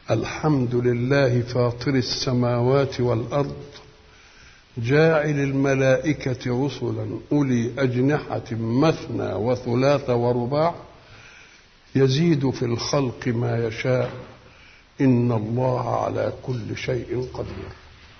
الحمد لله فاطر السماوات والارض جاعل الملائكه رسلا اولي اجنحه مثنى وثلاث ورباع يزيد في الخلق ما يشاء ان الله على كل شيء قدير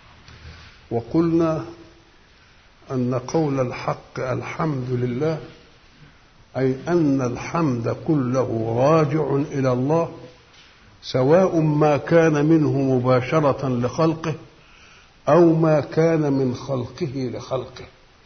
وقلنا ان قول الحق الحمد لله اي ان الحمد كله راجع الى الله سواء ما كان منه مباشره لخلقه او ما كان من خلقه لخلقه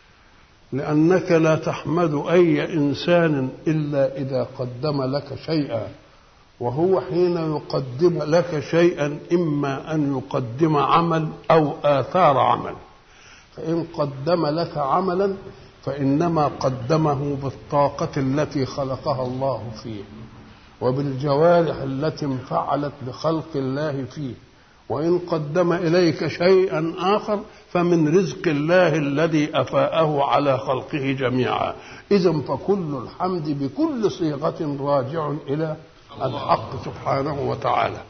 لانك لا تحمد اي انسان الا اذا قدم لك شيئا وهو حين يقدم لك شيئا اما ان يقدم عمل او اثار عمل فان قدم لك عملا فانما قدمه بالطاقه التي خلقها الله فيه وبالجوارح التي انفعلت لخلق الله فيه وإن قدم إليك شيئا آخر فمن رزق الله الذي أفاءه على خلقه جميعا إذا فكل الحمد بكل صيغة راجع إلى الحق سبحانه وتعالى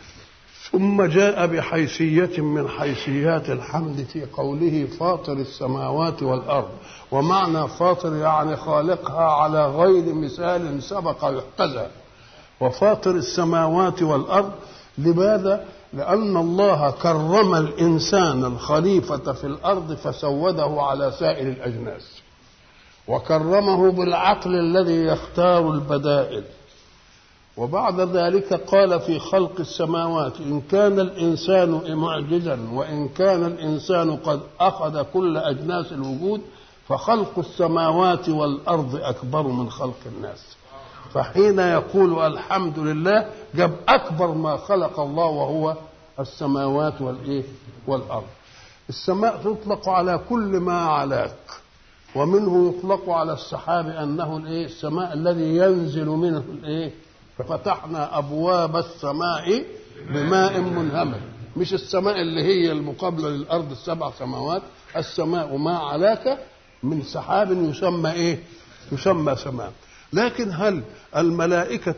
ثم جاء بحيثية من حيثيات الحمد في قوله فاطر السماوات والأرض ومعنى فاطر يعني خالقها على غير مثال سبق يحتذى وفاطر السماوات والارض لماذا لان الله كرم الانسان الخليفه في الارض فسوده على سائر الاجناس وكرمه بالعقل الذي يختار البدائل وبعد ذلك قال في خلق السماوات ان كان الانسان معجزا وان كان الانسان قد اخذ كل اجناس الوجود فخلق السماوات والارض اكبر من خلق الناس فحين يقول الحمد لله جاب اكبر ما خلق الله وهو السماوات والايه والارض السماء تطلق على كل ما علاك ومنه يطلق على السحاب انه الايه السماء الذي ينزل منه الايه ففتحنا ابواب السماء بماء منهمر مش السماء اللي هي المقابله للارض السبع سماوات السماء ما علاك من سحاب يسمى ايه يسمى سماء لكن هل الملائكة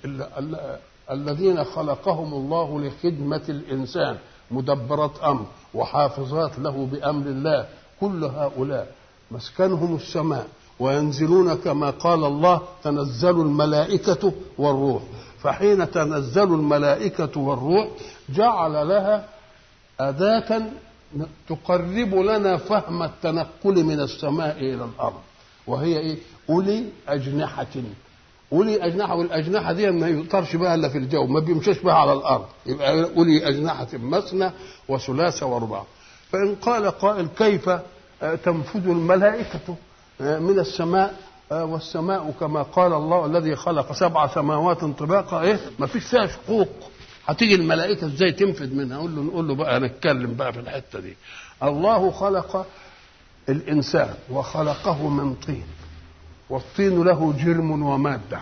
الذين خلقهم الله لخدمة الإنسان مدبرات أمر وحافظات له بأمر الله كل هؤلاء مسكنهم السماء وينزلون كما قال الله تنزل الملائكة والروح فحين تنزل الملائكة والروح جعل لها أداة تقرب لنا فهم التنقل من السماء إلى الأرض وهي ايه اولي اجنحه اولي اجنحه والاجنحه دي ما يطرش بها الا في الجو ما بيمشيش بها على الارض يبقى اولي اجنحه مثنى وثلاث ورباع فان قال قائل كيف تنفذ الملائكه من السماء والسماء كما قال الله الذي خلق سبع سماوات طباقا ايه ما فيش فيها شقوق هتيجي الملائكه ازاي تنفذ منها نقول له نقول له بقى نتكلم بقى في الحته دي الله خلق الإنسان وخلقه من طين والطين له جرم ومادة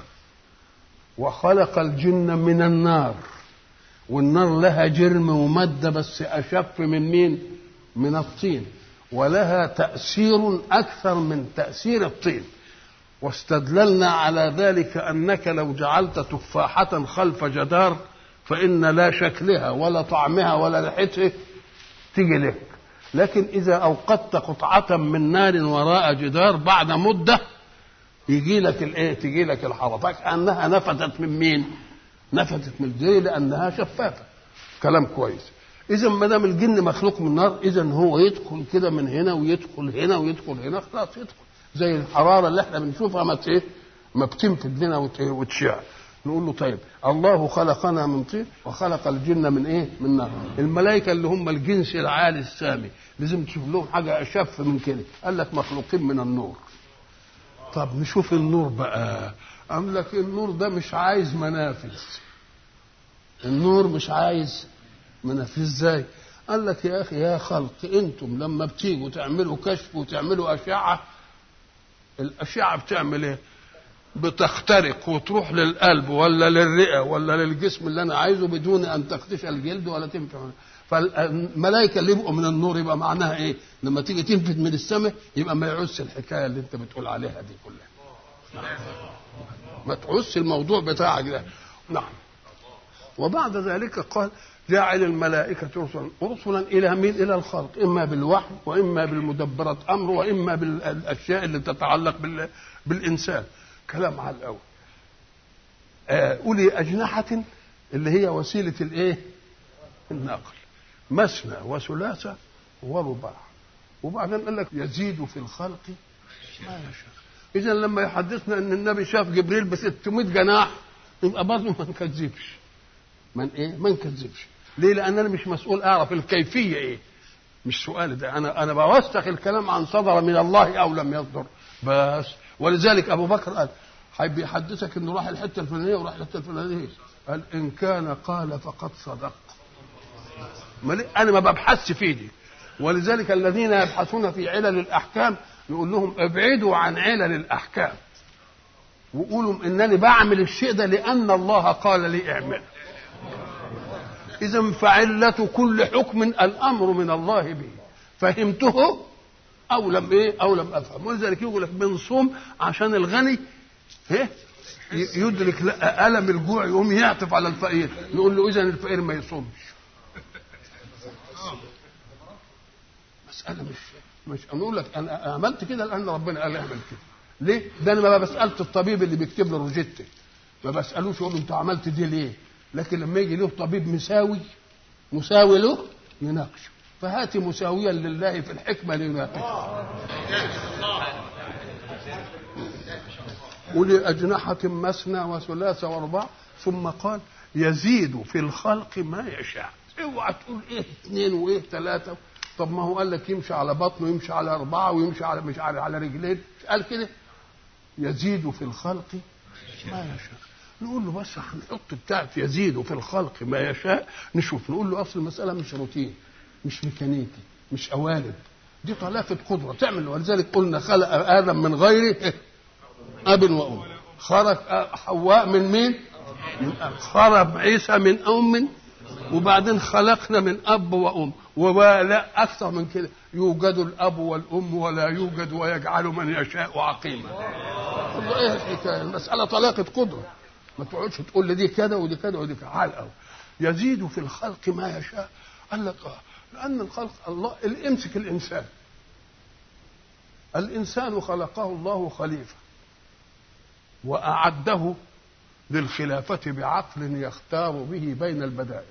وخلق الجن من النار والنار لها جرم ومادة بس أشف من مين؟ من الطين ولها تأثير أكثر من تأثير الطين واستدللنا على ذلك أنك لو جعلت تفاحة خلف جدار فإن لا شكلها ولا طعمها ولا ريحتها تيجي لك لكن إذا أوقدت قطعة من نار وراء جدار بعد مدة يجي لك الايه؟ تجي لك الحراره كأنها نفذت من مين؟ نفذت من الجري لأنها شفافة. كلام كويس. إذا ما دام الجن مخلوق من نار إذا هو يدخل كده من هنا ويدخل هنا ويدخل هنا خلاص يدخل زي الحرارة اللي احنا بنشوفها ما ايه؟ ما بتنفذ لنا وتشع. نقول له طيب الله خلقنا من طين وخلق الجن من ايه؟ من نار. الملائكة اللي هم الجنس العالي السامي لازم تشوف لهم حاجة أشف من كده قال لك مخلوقين من النور طب نشوف النور بقى قال لك النور ده مش عايز منافذ النور مش عايز منافذ ازاي قال لك يا أخي يا خلق أنتم لما بتيجوا تعملوا كشف وتعملوا أشعة الأشعة بتعمل إيه بتخترق وتروح للقلب ولا للرئة ولا للجسم اللي أنا عايزه بدون أن تختش الجلد ولا تنفع فالملائكه اللي يبقوا من النور يبقى معناها ايه؟ لما تيجي تنفذ من السماء يبقى ما يعوزش الحكايه اللي انت بتقول عليها دي كلها. نعم. ما تعوزش الموضوع بتاعك ده. نعم. وبعد ذلك قال جاعل الملائكة رسلا رسلا إلى مين؟ إلى الخلق إما بالوحي وإما بالمدبرة أمر وإما بالأشياء اللي تتعلق بال... بالإنسان كلام على الأول آه، أولي أجنحة اللي هي وسيلة الإيه؟ النقل مثنى وثلاثة ورباع وبعدين قال لك يزيد في الخلق ما يشاء إذا لما يحدثنا أن النبي شاف جبريل ب 600 جناح يبقى برضه ما نكذبش من إيه؟ ما نكذبش ليه؟ لأن أنا مش مسؤول أعرف الكيفية إيه مش سؤال ده أنا أنا بوثق الكلام عن صدر من الله أو لم يصدر بس ولذلك أبو بكر قال حيب يحدثك انه راح الحته الفلانيه وراح الحته الفلانيه قال ان كان قال فقد صدق انا ما ببحثش في دي ولذلك الذين يبحثون في علل الاحكام يقول لهم ابعدوا عن علل الاحكام وقولوا انني بعمل الشيء ده لان الله قال لي اعمل اذا فعله كل حكم الامر من الله به فهمته او لم ايه او لم افهم ولذلك يقول لك بنصوم عشان الغني ايه يدرك الم الجوع يقوم يعطف على الفقير يقول له اذا الفقير ما يصومش مساله مش مش نقول لك انا عملت كده لان ربنا قال اعمل كده ليه؟ ده انا ما بسالش الطبيب اللي بيكتب له روجيتي ما بسالوش يقول له انت عملت دي ليه؟ لكن لما يجي له طبيب مساوي مساوي له يناقشه فهات مساويا لله في الحكمه ليناقشه أولي أجنحة مثنى وثلاث وأرباع ثم قال يزيد في الخلق ما يشاء اوعى تقول ايه اثنين وايه ثلاثة طب ما هو قال لك يمشي على بطنه ويمشي على أربعة ويمشي على مش على, على رجلين مش قال كده يزيد في الخلق ما يشاء نقول له بس هنحط بتاعت يزيد في الخلق ما يشاء نشوف نقول له اصل المسألة مش روتين مش ميكانيكي مش قوالب دي طلافة قدرة تعمل ولذلك قلنا خلق آدم من غيره أب وأم خرج حواء من مين؟ من أب خرج عيسى من أم وبعدين خلقنا من أب وأم ولا أكثر من كده يوجد الأب والأم ولا يوجد ويجعل من يشاء عقيما الله إيه الحكاية المسألة طلاقة قدرة ما تقعدش تقول لي دي كده ودي كده ودي كده على يزيد في الخلق ما يشاء قال لك آه لأن الخلق الله امسك الإنسان الإنسان خلقه الله خليفة وأعده للخلافة بعقل يختار به بين البدائل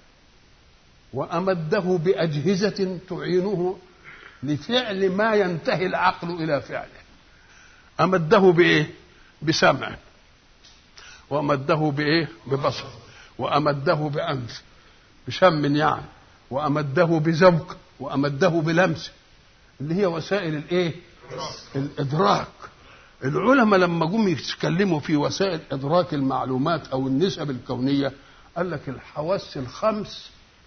وأمده بأجهزة تعينه لفعل ما ينتهي العقل إلى فعله أمده بإيه؟ بسمع وأمده بإيه؟ ببصر وأمده بأنف بشم يعني وأمده بذوق وأمده بلمس اللي هي وسائل الإيه؟ الإدراك العلماء لما جم يتكلموا في وسائل ادراك المعلومات او النسب الكونيه قال لك الحواس الخمس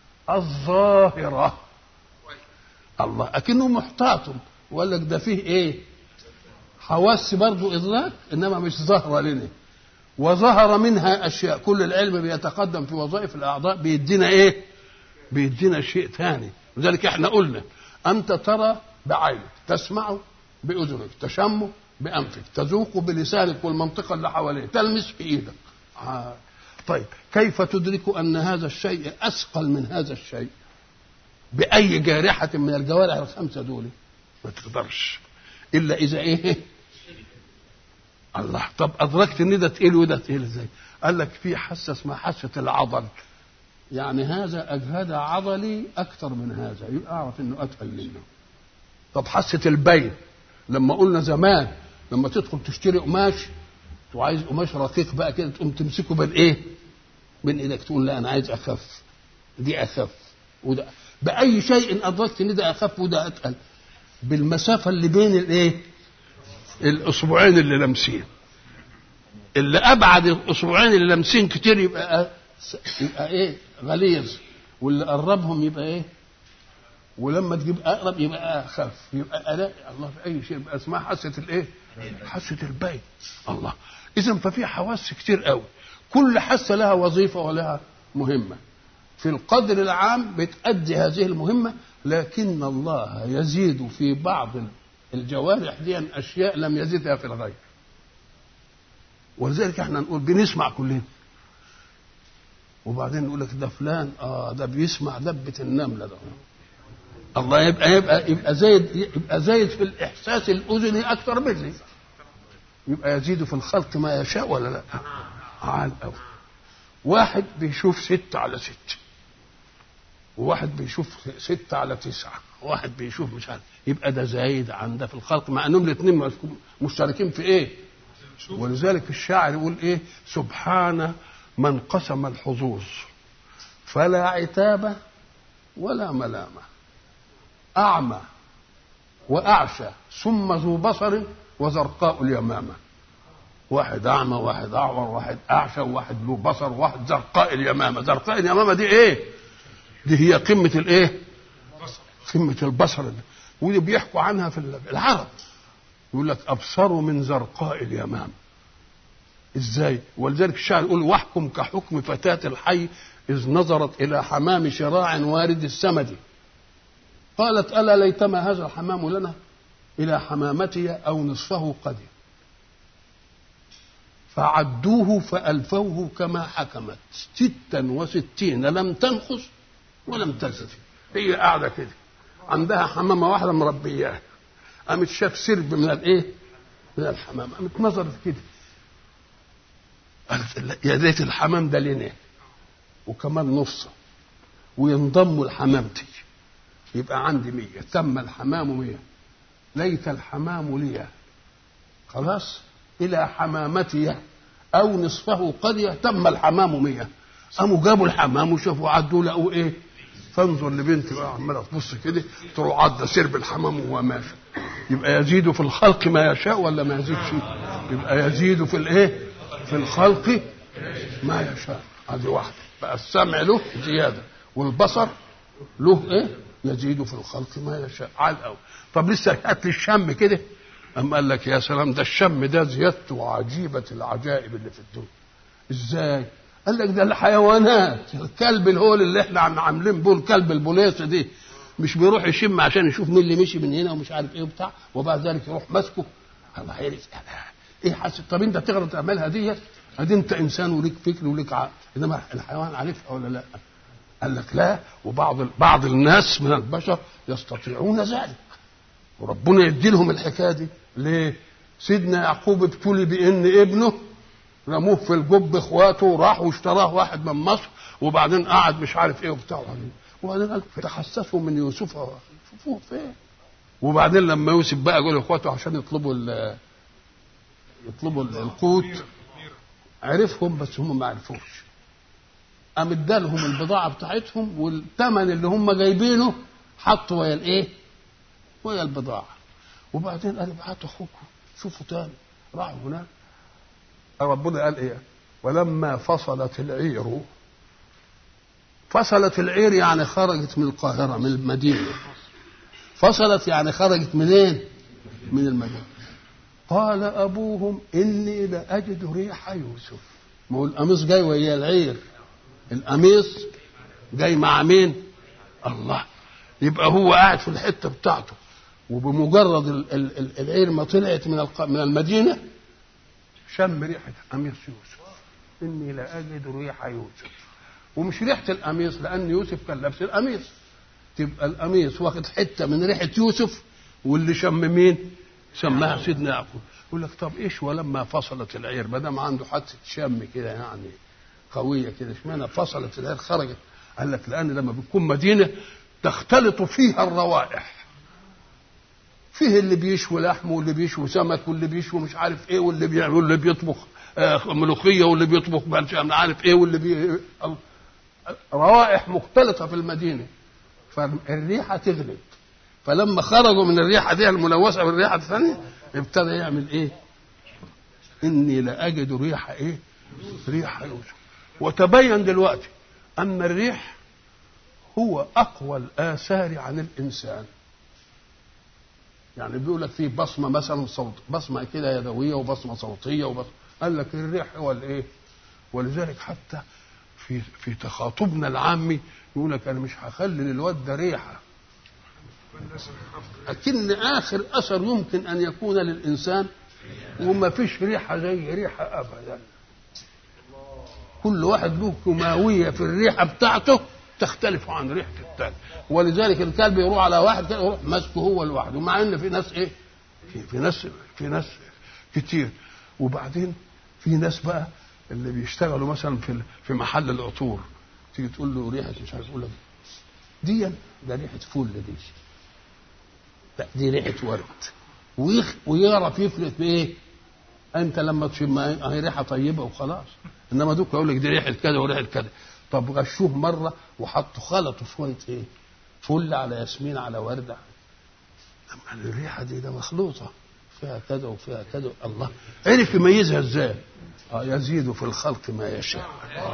الظاهره الله اكنه محتاط وقال لك ده فيه ايه حواس برضو ادراك انما مش ظاهره لنا وظهر منها اشياء كل العلم بيتقدم في وظائف الاعضاء بيدينا ايه بيدينا شيء ثاني لذلك احنا قلنا انت ترى بعينك تسمع باذنك تشم بأنفك تذوق بلسانك والمنطقة اللي حواليه تلمس بإيدك آه. طيب كيف تدرك أن هذا الشيء أثقل من هذا الشيء بأي جارحة من الجوارح الخمسة دول ما تقدرش إلا إذا إيه الله طب أدركت إن ده تقيل وده تقيل إزاي قال لك في حاسة اسمها حاسة العضل يعني هذا أجهد عضلي أكثر من هذا يبقى أعرف إنه أتقل منه طب حاسة البين لما قلنا زمان لما تدخل تشتري قماش وعايز قماش رقيق بقى كده تقوم تمسكه بالايه؟ بين ايدك تقول لا انا عايز اخف دي اخف وده باي شيء ادركت ان ده اخف وده اتقل بالمسافه اللي بين الايه؟ الاصبعين اللي لامسين اللي ابعد الاصبعين اللي لامسين كتير يبقى يبقى ايه؟ غليظ واللي قربهم يبقى ايه؟ ولما تجيب اقرب يبقى اخف يبقى الاقي الله في اي شيء يبقى اسمها حاسه الايه؟ حاسه البين الله اذا ففي حواس كتير قوي كل حاسه لها وظيفه ولها مهمه في القدر العام بتأدي هذه المهمه لكن الله يزيد في بعض الجوارح دي اشياء لم يزدها في الغير ولذلك احنا نقول بنسمع كلنا وبعدين يقول لك ده فلان اه ده بيسمع دبة النملة ده الله يبقى يبقى يبقى زايد يبقى زايد في الاحساس الاذني اكثر مني يبقى يزيد في الخلق ما يشاء ولا لا؟ عال قوي واحد بيشوف ستة على ستة وواحد بيشوف ستة على تسعة واحد بيشوف مش عارف يبقى ده زايد عن ده في الخلق مع انهم الاثنين مشتركين في ايه ولذلك الشاعر يقول ايه سبحان من قسم الحظوظ فلا عتاب ولا ملامة أعمى وأعشى ثم ذو بصر وزرقاء اليمامة واحد أعمى واحد أعور واحد أعشى وواحد ذو بصر وواحد زرقاء اليمامة زرقاء اليمامة دي إيه دي هي قمة الإيه قمة البصر ودي بيحكوا عنها في العرب يقول لك أبصروا من زرقاء اليمامة ازاي ولذلك الشاعر يقول واحكم كحكم فتاة الحي إذ نظرت إلى حمام شراع وارد السمد قالت ألا ليتما هذا الحمام لنا إلى حمامتي أو نصفه قدر فعدوه فألفوه كما حكمت ستا وستين لم تنقص ولم تزد هي قاعدة كده عندها حمامة واحدة مربياها قامت شاف سرب من الايه؟ من الحمام قامت نظرت كده قالت يا ريت الحمام ده لنا وكمان نصه وينضموا لحمامتي يبقى عندي مية تم الحمام مية ليت الحمام لي خلاص إلى حمامتي أو نصفه قد يتم الحمام مية قاموا جابوا الحمام وشافوا عدوا لقوا إيه فانظر لبنتي بقى عماله تبص كده تروح عدى سرب الحمام وهو ماشي يبقى يزيد في الخلق ما يشاء ولا ما يزيدش يبقى يزيد في الايه في الخلق ما يشاء هذه واحده بقى السمع له زياده والبصر له ايه يزيد في الخلق ما يشاء على الاول طب لسه هات لي الشم كده أم قال لك يا سلام ده الشم ده زيادته عجيبة العجائب اللي في الدنيا ازاي قال لك ده الحيوانات الكلب الهول اللي احنا عم عاملين بيه الكلب البوليصه دي مش بيروح يشم عشان يشوف مين اللي مشي من هنا ومش عارف ايه وبتاع وبعد ذلك يروح ماسكه الله يعرف ايه حاسس طب انت تقدر تعملها ديت ادي انت انسان وليك فكر وليك عقل انما الحيوان عارفها ولا لا؟ قال لك لا وبعض بعض الناس من البشر يستطيعون ذلك وربنا يدي لهم الحكايه دي ليه؟ سيدنا يعقوب ابتلي بان ابنه رموه في الجب اخواته وراح واشتراه واحد من مصر وبعدين قعد مش عارف ايه وبتاع وبعدين قال تحسسوا من يوسف شوفوه فين وبعدين لما يوسف بقى يقول لاخواته عشان يطلبوا يطلبوا القوت عرفهم بس هم ما عرفوش قام ادالهم البضاعه بتاعتهم والثمن اللي هم جايبينه حطوا ويا الايه؟ ويا البضاعه وبعدين قال ابعتوا اخوكم شوفوا تاني راحوا هناك ربنا قال ايه ولما فصلت العير فصلت العير يعني خرجت من القاهرة من المدينة فصلت يعني خرجت منين من المدينة قال أبوهم إني لأجد ريح يوسف ما هو القميص جاي ويا العير القميص جاي مع مين الله يبقى هو قاعد في الحتة بتاعته وبمجرد العير ما طلعت من من المدينه شم ريحة قميص يوسف إني لأجد ريح يوسف ومش ريحة القميص لأن يوسف كان لابس القميص تبقى القميص واخد حتة من ريحة يوسف واللي شم مين؟ شمها سيدنا يعقوب يقول لك طب ايش ولما فصلت العير ما دام عنده حادثة شم كده يعني قوية كده اشمعنى فصلت العير خرجت قال لك لأن لما بتكون مدينة تختلط فيها الروائح فيه اللي بيشوي لحم واللي بيشوي سمك واللي بيشوي مش عارف ايه واللي بيعمل واللي بيطبخ آه ملوخيه واللي بيطبخ مش عارف ايه واللي بي... روائح مختلطه في المدينه فالريحه تغلب فلما خرجوا من الريحه دي الملوثه بالريحه الثانيه ابتدى يعمل ايه؟ اني لاجد ريح ايه؟ ريح يوسف وتبين دلوقتي ان الريح هو اقوى الاثار عن الانسان يعني بيقول لك في بصمه مثلا صوت بصمه كده يدويه وبصمه صوتيه وبصمة قال لك الريح هو الايه؟ ولذلك حتى في في تخاطبنا العامي يقول لك انا مش هخلي للواد ده ريحه لكن اخر اثر يمكن ان يكون للانسان وما فيش ريحه زي ريحه ابدا كل واحد له كيماويه في الريحه بتاعته تختلف عن ريحه الثاني ولذلك الكلب يروح على واحد كده يروح ماسكه هو لوحده مع ان في ناس ايه في, في ناس في ناس كتير وبعدين في ناس بقى اللي بيشتغلوا مثلا في في محل العطور تيجي تقول له ريحه مش عارف يقول لك دي ده ريحه فل دي لا دي ريحه ورد ويخ ويعرف يفرق بايه انت لما تشم هي ريحه طيبه وخلاص انما دوك يقول لك دي ريحه كذا وريحه كذا طب غشوه مره وحطوا خلطوا شويه ايه فل على ياسمين على ورده اما الريحه دي ده مخلوطه فيها كذا وفيها كذا الله عرف يميزها ازاي آه يزيد في الخلق ما يشاء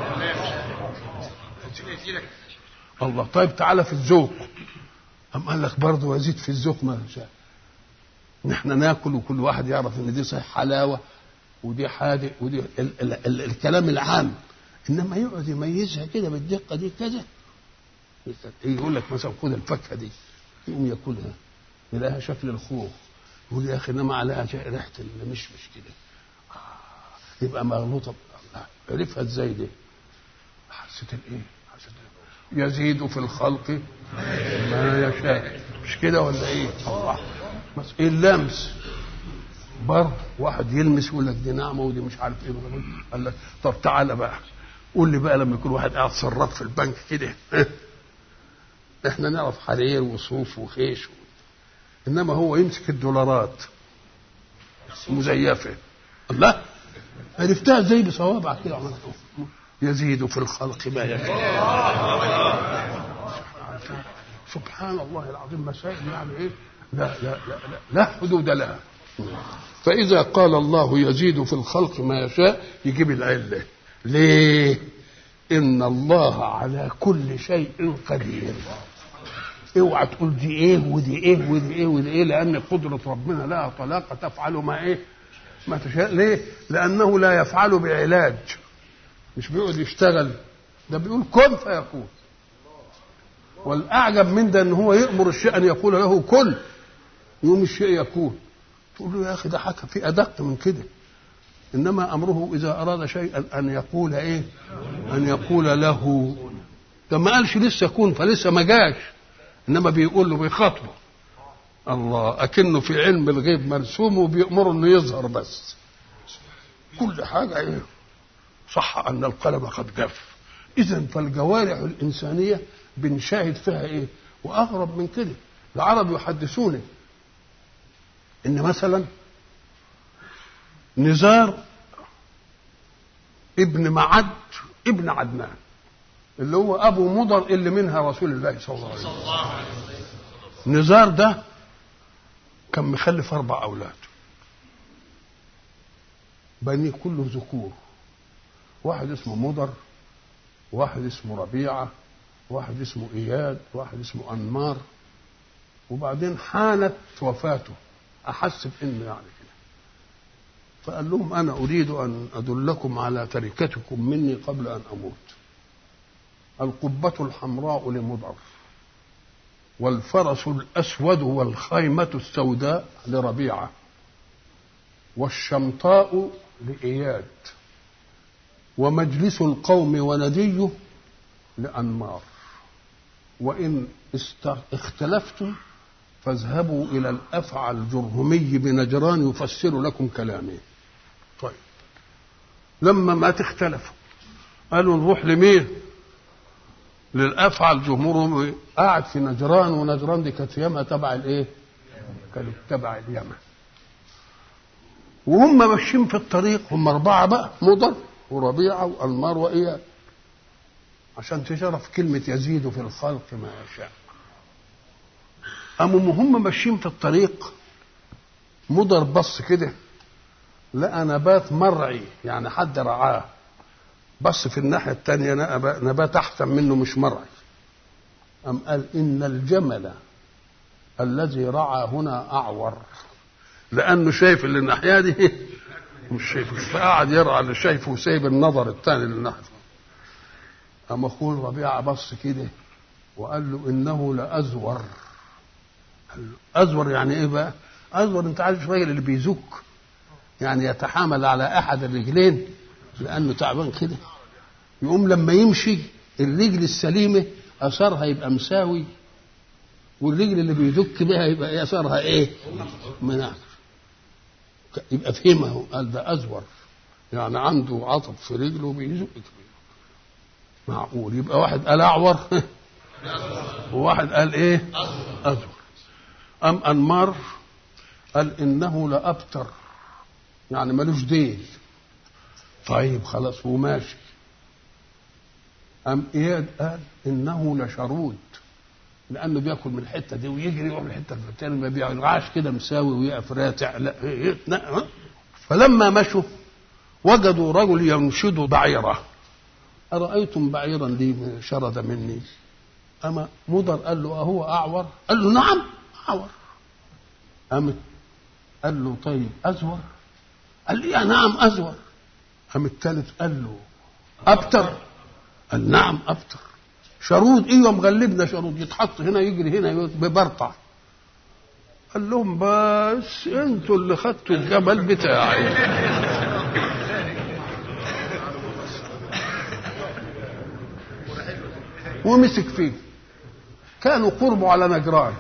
الله طيب تعالى في الذوق أم قال لك برضه يزيد في الذوق ما يشاء نحن ناكل وكل واحد يعرف ان دي صحيح حلاوه ودي حادق ودي ال ال ال الكلام العام انما يقعد يميزها كده بالدقه دي كذا يقول لك مثلا خد الفاكهه دي يقوم ياكلها يلاقيها شكل الخوخ يقول يا اخي انما عليها ريحه المشمش كده آه يبقى مغلوطه عرفها ازاي دي؟ حسيت الايه؟ حسيت يزيد في الخلق ما يشاء مش كده ولا ايه؟ الله بس ايه اللمس بر واحد يلمس يقول لك دي نعمه ودي مش عارف ايه قال لك طب تعالى بقى قول لي بقى لما يكون واحد قاعد صراف في البنك كده احنا نعرف حرير وصوف وخيش و... انما هو يمسك الدولارات مزيفه الله عرفتها ازاي بصوابعك كده عملت يزيد في الخلق ما يشاء سبحان الله العظيم مسائل يعني ايه لا لا لا لا, لا حدود لها فإذا قال الله يزيد في الخلق ما يشاء يجيب العلة ليه إن الله على كل شيء قدير اوعى تقول دي ايه ودي ايه ودي ايه ودي ايه لان قدره ربنا لها طلاقه تفعل ما ايه ما تشاء ليه لانه لا يفعل بعلاج مش بيقعد يشتغل ده بيقول كن فيكون والاعجب من ده ان هو يامر الشيء ان يقول له كن يوم الشيء يكون تقول له يا اخي ده حكى في ادق من كده انما امره اذا اراد شيئا ان يقول ايه ان يقول له ده ما قالش لسه يكون فلسه ما جاش انما بيقول له بيخاطبه الله اكنه في علم الغيب مرسوم وبيامره انه يظهر بس كل حاجه ايه صح ان القلم قد جف اذا فالجوارح الانسانيه بنشاهد فيها ايه واغرب من كده العرب يحدثوني ان مثلا نزار ابن معد ابن عدنان اللي هو ابو مضر اللي منها رسول الله صلى الله عليه وسلم نزار ده كان مخلف اربع اولاد بني كله ذكور واحد اسمه مضر واحد اسمه ربيعه واحد اسمه اياد واحد اسمه انمار وبعدين حانت وفاته احس بانه يعني كده فقال لهم انا اريد ان ادلكم على تركتكم مني قبل ان اموت القبة الحمراء لمضر والفرس الأسود والخيمة السوداء لربيعة والشمطاء لإياد ومجلس القوم ونديه لأنمار وإن اختلفتم فاذهبوا إلى الأفعى الجرهمي بنجران يفسر لكم كلامي طيب لما ما تختلفوا قالوا نروح لمين للافعى الجمهور قاعد في نجران ونجران دي كانت ياما تبع الايه؟ كانت تبع اليمن وهم ماشيين في الطريق هم اربعه بقى مضر وربيعه وانمار واياد عشان تشرف كلمه يزيد في الخلق ما يشاء قاموا هم ماشيين في الطريق مضر بص كده لقى نبات مرعي يعني حد رعاه بص في الناحية الثانية نبات أحسن منه مش مرعي أم قال إن الجمل الذي رعى هنا أعور لأنه شايف اللي الناحية دي مش شايفه فقعد يرعى اللي شايفه وسايب النظر الثاني للناحية أما أخوه ربيعة بص كده وقال له إنه لأزور قال له أزور يعني إيه بقى؟ أزور أنت عارف الراجل اللي بيزك يعني يتحامل على أحد الرجلين لانه تعبان كده يقوم لما يمشي الرجل السليمة أثرها يبقى مساوي والرجل اللي بيدك بها يبقى أثرها إيه؟ منعكس يبقى فهمه قال ده أزور يعني عنده عطب في رجله بيزق معقول يبقى واحد قال أعور وواحد قال إيه؟ أزور أم أنمار قال إنه لأبتر يعني ملوش ديل طيب خلاص وماشي أم إياد قال إنه لشرود لأنه بياكل من الحتة دي ويجري يروح الحتة الثانية ما بيرعاش كده مساوي ويقف راتع لا فلما مشوا وجدوا رجل ينشد بعيره أرأيتم بعيرا لي شرد مني أما مضر قال له أهو أعور قال له نعم أعور قام قال له طيب أزور قال لي يا نعم أزور قام الثالث قال له أبتر قال نعم أبتر شرود ايوه مغلبنا شرود يتحط هنا يجري هنا ببرطع قال لهم بس انتوا اللي خدتوا الجمل بتاعي ومسك فيه كانوا قربوا على نجران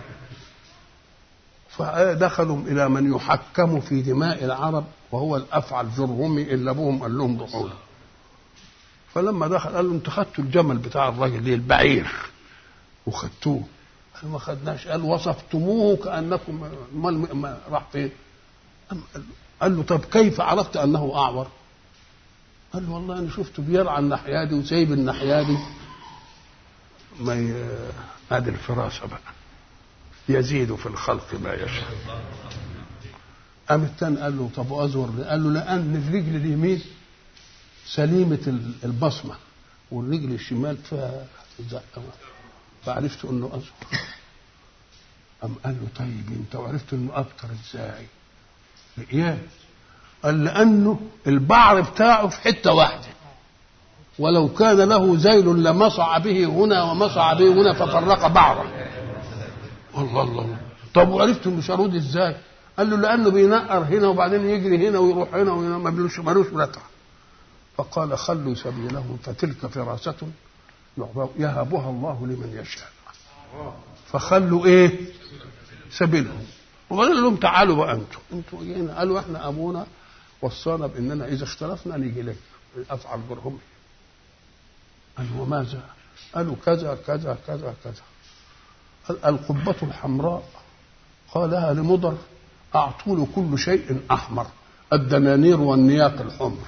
فدخلوا الى من يحكم في دماء العرب وهو الافعل جرهمي اللي ابوهم قال لهم روحوا له فلما دخل قال له انتوا خدتوا الجمل بتاع الراجل ده البعير وخدتوه قال ما خدناش قال وصفتموه كانكم ما, ما راح فين قال له طب كيف عرفت انه اعور قال له والله انا شفته بيرعى الناحيه دي وسايب الناحيه دي ما ي... هذه الفراسه بقى يزيد في الخلق ما يشاء قام الثاني قال له طب وازور قال له لان الرجل اليمين سليمة البصمة والرجل الشمال فيها زقة فعرفت انه اصغر أم قال له طيب انت وعرفت انه ابتر ازاي؟ ايه؟ قال لانه البعر بتاعه في حته واحده ولو كان له ذيل لمصع به هنا ومصع به هنا ففرق بعره الله الله طب وعرفت انه شرود ازاي؟ قال له لانه بينقر هنا وبعدين يجري هنا ويروح هنا وهنا ما ملوش ملوش رتعه فقال خلوا سبيلهم فتلك فراسة يهبها الله لمن يشاء فخلوا ايه سبيلهم وقال لهم تعالوا بقى انتم انتوا جينا قالوا احنا ابونا وصانا باننا اذا اختلفنا نيجي لك افعل برهم قالوا وماذا قالوا كذا كذا كذا كذا القبة الحمراء قالها لمضر أعطوا له كل شيء أحمر الدنانير والنياق الحمر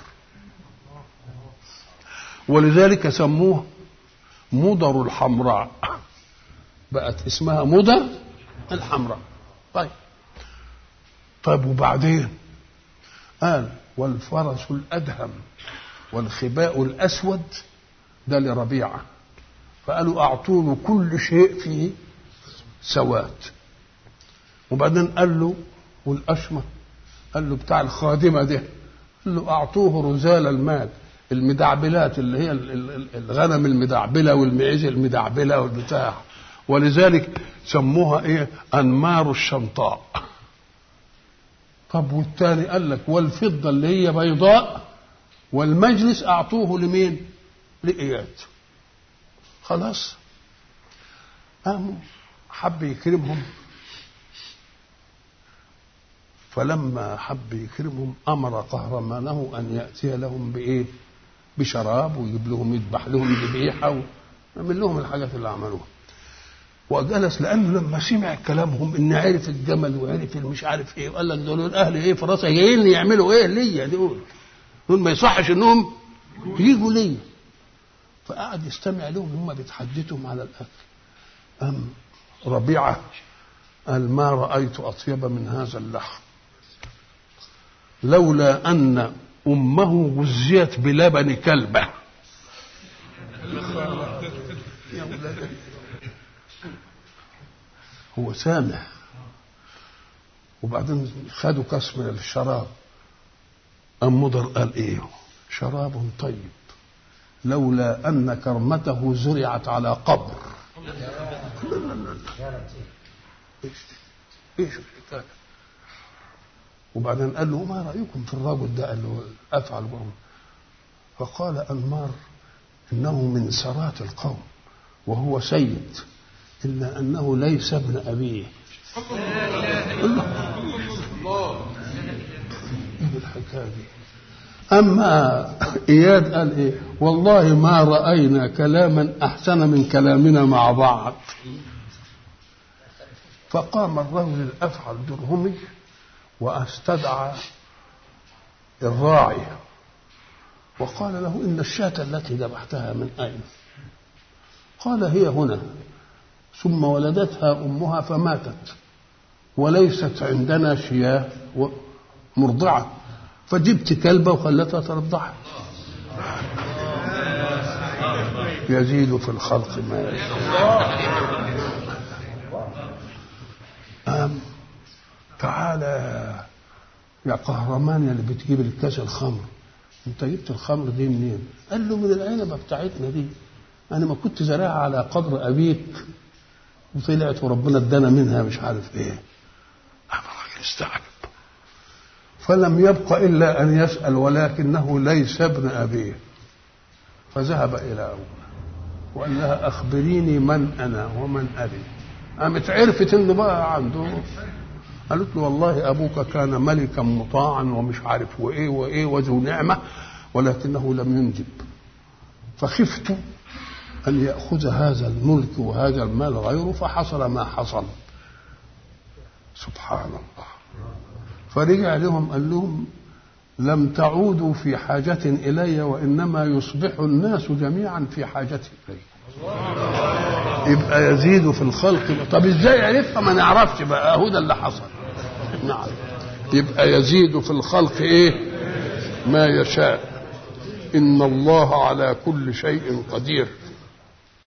ولذلك سموه مضر الحمراء بقت اسمها مضر الحمراء طيب طيب وبعدين قال والفرس الأدهم والخباء الأسود ده لربيعة فقالوا أعطوا له كل شيء فيه سواد وبعدين قال له والأشمر قال له بتاع الخادمة ده قال له أعطوه رزال المال المدعبلات اللي هي الغنم المدعبلة والمعيز المدعبلة والبتاع ولذلك سموها ايه انمار الشمطاء طب والتاني قال لك والفضة اللي هي بيضاء والمجلس اعطوه لمين لإياد خلاص قاموا حب يكرمهم فلما حب يكرمهم امر قهرمانه ان ياتي لهم بايه بشراب ويجيب لهم يذبح لهم ذبيحه ويعمل لهم الحاجات اللي عملوها وجلس لانه لما سمع كلامهم ان عرف الجمل وعرف مش عارف ايه وقال لك دول الاهل ايه في راسه جايين يعملوا ايه ليا دول دول ما يصحش انهم يجوا ليا فقعد يستمع لهم هم بيتحدثوا على الاكل ام ربيعه قال ما رايت اطيب من هذا اللحم لولا ان امه غزيت بلبن كلبه هو سامع وبعدين خدوا كاس من الشراب أم مضر قال ايه شراب طيب لولا ان كرمته زرعت على قبر ايش ايش الحكايه وبعدين قال له ما رايكم في الرجل ده قال له افعل بهم فقال انمار إنه من سرات القوم وهو سيد إلا أنه ليس ابن أبيه الله إيه الحكاية دي أما إياد قال إيه والله ما رأينا كلاما أحسن من كلامنا مع بعض فقام الرجل الأفعى الدرهمي واستدعى الراعي وقال له إن الشاة التي ذبحتها من أين قال هي هنا ثم ولدتها أمها فماتت وليست عندنا شياه مرضعة فجبت كلبة وخلتها ترضعها يزيد في الخلق ما يشاء أم تعالى يا قهرمان اللي بتجيب الكاس الخمر انت جبت الخمر دي منين قال له من العنبه بتاعتنا دي انا ما كنت زارعها على قدر ابيك وطلعت وربنا ادانا منها مش عارف ايه الراجل استعجب فلم يبق الا ان يسال ولكنه ليس ابن ابيه فذهب الى ابوه وقال لها اخبريني من انا ومن ابي قامت عرفت انه بقى عنده قالت له والله ابوك كان ملكا مطاعا ومش عارف وايه وايه وذو نعمه ولكنه لم ينجب فخفت ان ياخذ هذا الملك وهذا المال غيره فحصل ما حصل سبحان الله فرجع لهم قال لهم لم تعودوا في حاجة إلي وإنما يصبح الناس جميعا في حاجة إلي يبقى يزيد في الخلق طب ازاي عرفها ما نعرفش بقى هو ده اللي حصل نعم يبقى يزيد في الخلق ايه ما يشاء ان الله على كل شيء قدير